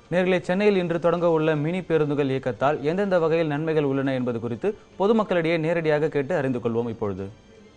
நேர்களே சென்னையில் இன்று தொடங்க உள்ள மினி பேருந்துகள் இயக்கத்தால் எந்தெந்த வகையில் நன்மைகள் உள்ளன என்பது குறித்து பொதுமக்களிடையே நேரடியாக கேட்டு அறிந்து கொள்வோம் இப்பொழுது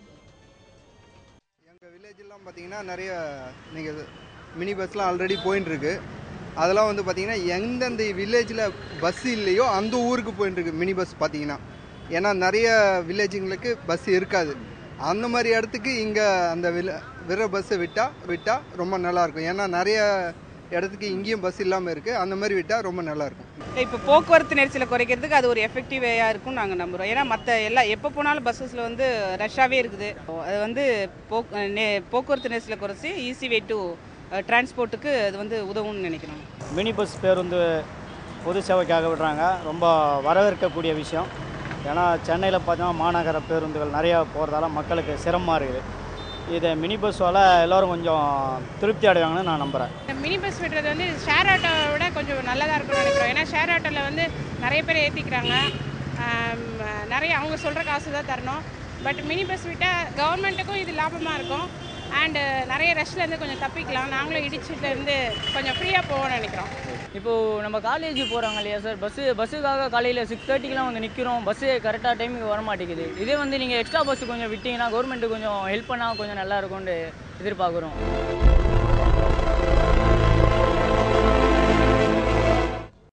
எங்கள் வில்லேஜெல்லாம் பார்த்தீங்கன்னா நிறைய நீங்கள் மினி பஸ்லாம் ஆல்ரெடி போயின்னு இருக்கு அதெல்லாம் வந்து பார்த்தீங்கன்னா எந்தெந்த வில்லேஜில் பஸ் இல்லையோ அந்த ஊருக்கு போயின்னு இருக்கு மினி பஸ் பார்த்தீங்கன்னா ஏன்னா நிறைய வில்லேஜுங்களுக்கு பஸ் இருக்காது அந்த மாதிரி இடத்துக்கு இங்கே அந்த வில விர பஸ்ஸை விட்டால் விட்டால் ரொம்ப நல்லாயிருக்கும் ஏன்னா நிறைய இடத்துக்கு இங்கேயும் பஸ் இல்லாமல் இருக்குது அந்த மாதிரி விட்டால் ரொம்ப நல்லாயிருக்கும் இப்போ போக்குவரத்து நெரிசலை குறைக்கிறதுக்கு அது ஒரு எஃபெக்டிவ் வேயாக இருக்கும்னு நாங்கள் நம்புகிறோம் ஏன்னா மற்ற எல்லா எப்போ போனாலும் பஸ்ஸஸில் வந்து ரஷ்ஷாகவே இருக்குது அது வந்து போக் நெ- போக்குவரத்து நெரிசலை குறைச்சி ஈஸி வே டு டிரான்ஸ்போர்ட்டுக்கு அது வந்து உதவும்னு நினைக்கிறோம் மினி பஸ் பேருந்து பொது சேவைக்காக விடுறாங்க ரொம்ப வரவேற்கக்கூடிய விஷயம் ஏன்னா சென்னையில் பார்த்தீங்கன்னா மாநகர பேருந்துகள் நிறையா போகிறதால மக்களுக்கு சிரமமாக இருக்குது இதை மினி பஸ்ஸால் எல்லோரும் கொஞ்சம் திருப்தி அடைவாங்கன்னு நான் நம்புகிறேன் மினி பஸ் விடுறது வந்து ஷேர் ஆட்டோவை விட கொஞ்சம் நல்லதாக இருக்கும்னு நினைக்கிறோம் ஏன்னா ஷேர் ஆட்டோவில் வந்து நிறைய பேர் ஏற்றிக்கிறாங்க நிறைய அவங்க சொல்கிற காசு தான் தரணும் பட் மினி பஸ் விட்டால் கவர்மெண்ட்டுக்கும் இது லாபமாக இருக்கும் அண்டு நிறைய ரஷ்லேருந்து கொஞ்சம் தப்பிக்கலாம் நாங்களும் இடிச்சிலேருந்து கொஞ்சம் ஃப்ரீயாக போவோம்னு நினைக்கிறோம் இப்போது நம்ம காலேஜ் போகிறாங்க இல்லையா சார் பஸ்ஸு பஸ்ஸுக்காக காலையில் சிக்ஸ் தேர்ட்டிக்கெலாம் வந்து நிற்கிறோம் பஸ்ஸு கரெக்டாக டைமுக்கு வர மாட்டேங்குது இதே வந்து நீங்கள் எக்ஸ்ட்ரா பஸ் கொஞ்சம் விட்டிங்கன்னா கவர்மெண்ட்டு கொஞ்சம் ஹெல்ப் பண்ணால் கொஞ்சம் நல்லா இருக்கும்னு எதிர்பார்க்குறோம்